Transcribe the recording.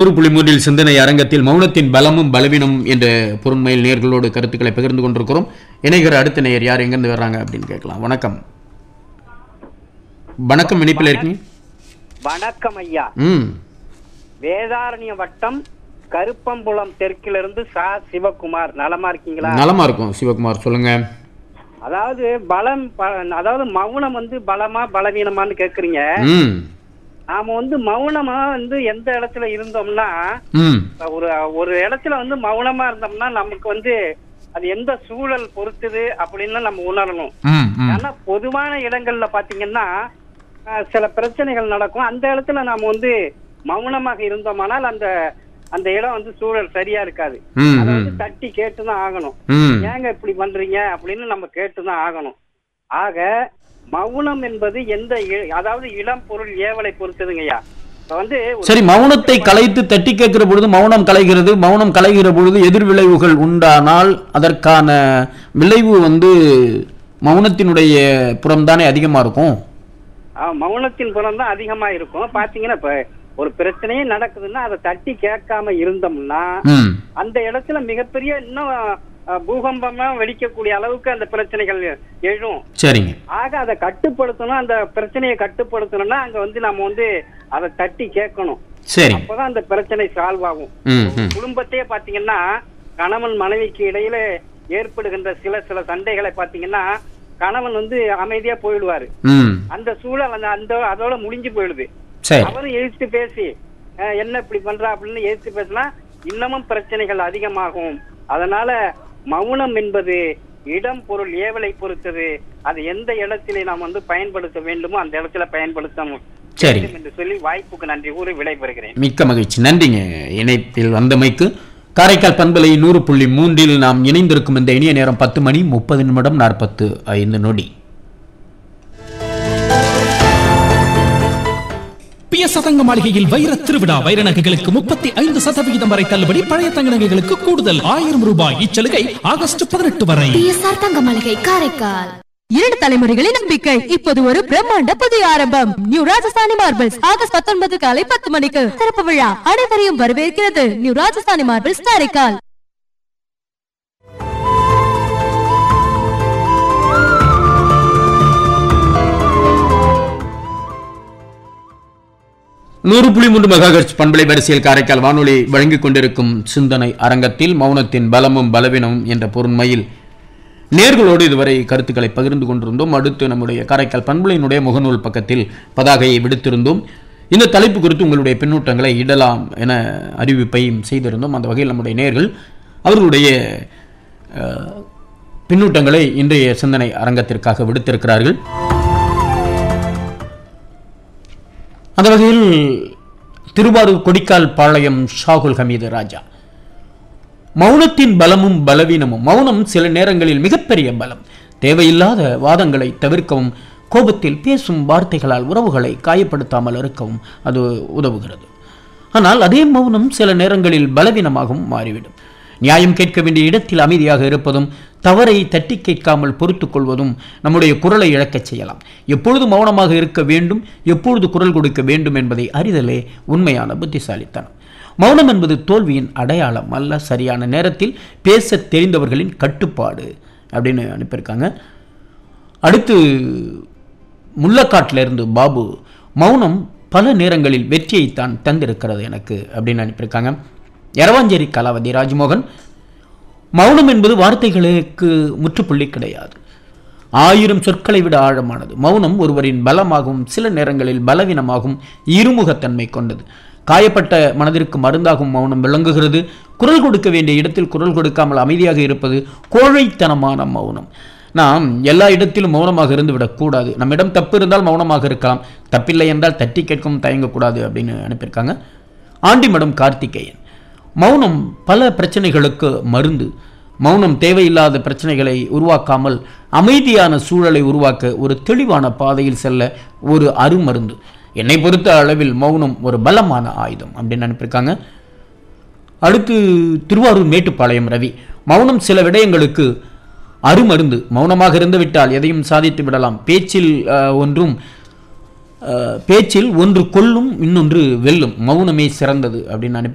நூறு புள்ளி மூன்றில் சிந்தனை அரங்கத்தில் மௌனத்தின் பலமும் பலவீனமும் என்ற பொருண்மையில் நேர்களோடு கருத்துக்களை பகிர்ந்து கொண்டிருக்கிறோம் இணைகிற அடுத்த நேயர் யார் எங்கேருந்து வர்றாங்க அப்படின்னு கேட்கலாம் வணக்கம் வணக்கம் இணைப்பில் இருக்கீங்க வணக்கம் ஐயா ம் வேதாரண்ய வட்டம் கருப்பம்புலம் தெற்கிலிருந்து சா சிவகுமார் நலமா இருக்கீங்களா நலமா இருக்கும் சிவகுமார் சொல்லுங்க அதாவது பலம் ப- அதாவது மௌனம் வந்து பலமா பலவீனமான்னு கேக்குறீங்க ம் நாம வந்து மௌனமா வந்து எந்த இடத்துல இருந்தோம்னா ம் ஒரு ஒரு இடத்துல வந்து மௌனமா இருந்தோம்னா நமக்கு வந்து அது எந்த சூழல் பொறுத்துது அப்படின்னு நம்ம உணரணும் ம் ம் ஆனா பொதுவான இடங்கள்ல பாத்தீங்கன்னா அஹ், சில பிரச்சனைகள் நடக்கும் அந்த இடத்துல நாம வந்து மௌனமாக இருந்தோமானால் அந்த அந்த இடம் வந்து சூழல் சரியா இருக்காது ம் அதை ம் வந்து தட்டி கேட்டுதான் ஆகணும் ம் ஏங்க இப்படி பண்றீங்க அப்படின்னு நம்ம கேட்டுதான் ஆகணும் ஆக மௌனம் என்பது எந்த இ- அதாவது இளம் பொருள் ஏவலை பொறுத்ததுங்கய்யா இப்ப வந்து ஒரு- சரி மௌனத்தை கலைத்து தட்டி கேட்கிற பொழுது மௌனம் கலைகிறது மௌனம் கலைகிற பொழுது எதிர் விளைவுகள் உண்டானால் அதற்கான விளைவு வந்து மௌனத்தினுடைய புறம்தானே அதிகமா இருக்கும் ஆஹ், மௌனத்தின் புறம் தான் அதிகமா இருக்கும் பாத்தீங்கன்னா இப்ப ஒரு பிரச்சனையே நடக்குதுன்னா அதை தட்டி கேட்காம இருந்தோம்னா ம் அந்த இடத்துல மிகப்பெரிய இன்னும் அஹ், பூகம்பமா வெடிக்கக்கூடிய அளவுக்கு அந்த பிரச்சனைகள் எழும் சரிங்க ஆக அதை கட்டுப்படுத்தணும் அந்த பிரச்சனையை கட்டுப்படுத்தணும்னா அங்க வந்து நம்ம வந்து அதை தட்டி கேட்கணும் சரிங்க அப்பதான் அந்த பிரச்சனை சால்வ் ஆகும் ம் ம் குடும்பத்தையே பாத்தீங்கன்னா கணவன் மனைவிக்கு இடையில ஏற்படுகின்ற சில சில சண்டைகளை பாத்தீங்கன்னா கணவன் வந்து அமைதியா போயிடுவாரு ம் அந்த சூழல் அந்த அந்த அதோட முடிஞ்சு போயிடுது சரி அவரும் எதிர்த்து பேசி அஹ், என்ன இப்படி பண்றா அப்படின்னு எதிர்த்து பேசினா இன்னமும் பிரச்சனைகள் அதிகமாகும் அதனால மௌனம் என்பது இடம் பொருள் ஏவலை பொறுத்தது அது எந்த இடத்திலே நாம் வந்து பயன்படுத்த வேண்டுமோ அந்த இடத்துல பயன்படுத்தணும் சரி வேண்டும் என்று சொல்லி வாய்ப்புக்கு நன்றி கூறி விடைபெறுகிறேன் மிக்க மகிழ்ச்சி நன்றிங்க இணைப்பில் வந்தமைக்கு காரைக்கால் பண்பலை நூறு புள்ளி மூன்றில் நாம் இணைந்திருக்கும் இந்த இனிய நேரம் பத்து மணி முப்பது நிமிடம் நாற்பத்து ஐந்து நொடி பிய சதங்க மாளிகையில் வைர திருவிழா வைர நகைகளுக்கு முப்பத்தி ஐந்து சதவிகிதம் வரை தள்ளுபடி பழைய தங்க நகைகளுக்கு கூடுதல் ஆயிரம் ரூபாய் இச்சலுகை ஆகஸ்ட் பதினெட்டு வரை பிஎஸ்ஆர் தங்க மளிகை காரைக்கால் இரண்டு தலைமுறைகளின் நம்பிக்கை இப்போது ஒரு பிரம்மாண்ட புதிய ஆரம்பம் நியூ ராஜஸ்தானி மார்பிள்ஸ் ஆகஸ்ட் பத்தொன்பது காலை பத்து மணிக்கு திறப்பு விழா அனைவரையும் வரவேற்கிறது நியூ ராஜஸ்தானி மார்பிள்ஸ் காரைக்கால் நூறு புள்ளி மூன்று மெகாஹெர்ட்ஸ் பண்பலை வரிசையில் காரைக்கால் வானொலி வழங்கிக் கொண்டிருக்கும் சிந்தனை அரங்கத்தில் மௌனத்தின் பலமும் பலவீனமும் என்ற பொருண்மையில் நேர்களோடு இதுவரை கருத்துக்களை பகிர்ந்து கொண்டிருந்தோம் அடுத்து நம்முடைய காரைக்கால் பண்பலையினுடைய முகநூல் பக்கத்தில் பதாகையை விடுத்திருந்தோம் இந்த தலைப்பு குறித்து உங்களுடைய பின்னூட்டங்களை இடலாம் என அறிவிப்பையும் செய்திருந்தோம் அந்த வகையில் நம்முடைய நேர்கள் அவர்களுடைய அஹ், பின்னூட்டங்களை இன்றைய சிந்தனை அரங்கத்திற்காக விடுத்திருக்கிறார்கள் அந்த வகையில் திருவாரூர் கொடிக்கால் பாளையம் ஷாகுல் ஹமீது ராஜா மௌனத்தின் பலமும் பலவீனமும் மௌனம் சில நேரங்களில் மிகப்பெரிய பலம் தேவையில்லாத வாதங்களை தவிர்க்கவும் கோபத்தில் பேசும் வார்த்தைகளால் உறவுகளை காயப்படுத்தாமல் இருக்கவும் அது உதவுகிறது ஆனால் அதே மௌனம் சில நேரங்களில் பலவீனமாகவும் மாறிவிடும் நியாயம் கேட்க வேண்டிய இடத்தில் அமைதியாக இருப்பதும் தவறை தட்டி கேட்காமல் பொறுத்துக் கொள்வதும் நம்முடைய குரலை இழக்கச் செய்யலாம் எப்பொழுது மௌனமாக இருக்க வேண்டும் எப்பொழுது குரல் கொடுக்க வேண்டும் என்பதை அறிதலே உண்மையான புத்திசாலித்தனம் மௌனம் என்பது தோல்வியின் அடையாளம் அல்ல சரியான நேரத்தில் பேசத் தெரிந்தவர்களின் கட்டுப்பாடு அப்படின்னு அனுப்பியிருக்காங்க அடுத்து முள்ளக்காட்டில் இருந்து பாபு மௌனம் பல நேரங்களில் வெற்றியைத்தான் தந்திருக்கிறது எனக்கு அப்படின்னு அனுப்பியிருக்காங்க எரவாஞ்சேரி கலாவதி ராஜ்மோகன் மௌனம் என்பது வார்த்தைகளுக்கு முற்றுப்புள்ளி கிடையாது ஆயிரம் சொற்களை விட ஆழமானது மௌனம் ஒருவரின் பலமாகவும் சில நேரங்களில் பலவீனமாகவும் இருமுகத்தன்மை கொண்டது காயப்பட்ட மனதிற்கு மருந்தாகும் மௌனம் விளங்குகிறது குரல் கொடுக்க வேண்டிய இடத்தில் குரல் கொடுக்காமல் அமைதியாக இருப்பது கோழைத்தனமான மௌனம் நாம் எல்லா இடத்திலும் மௌனமாக இருந்து விடக்கூடாது நம்மிடம் தப்பு இருந்தால் மௌனமாக இருக்கலாம் தப்பில்லை என்றால் தட்டி கேட்கவும் தயங்கக்கூடாது அப்படின்னு அனுப்பியிருக்காங்க ஆண்டிமடம் கார்த்திகேயன் மௌனம் பல பிரச்சனைகளுக்கு மருந்து மௌனம் தேவையில்லாத பிரச்சனைகளை உருவாக்காமல் அமைதியான சூழலை உருவாக்க ஒரு தெளிவான பாதையில் செல்ல ஒரு அருமருந்து என்னை பொறுத்த அளவில் மௌனம் ஒரு பலமான ஆயுதம் அப்படின்னு அனுப்பியிருக்காங்க அடுத்து திருவாரூர் மேட்டுப்பாளையம் ரவி மௌனம் சில விடயங்களுக்கு அருமருந்து மௌனமாக இருந்துவிட்டால் எதையும் சாதித்து விடலாம் பேச்சில் அஹ், ஒன்றும் அஹ், பேச்சில் ஒன்று கொல்லும் இன்னொன்று வெல்லும் மௌனமே சிறந்தது அப்படின்னு அனுப்பி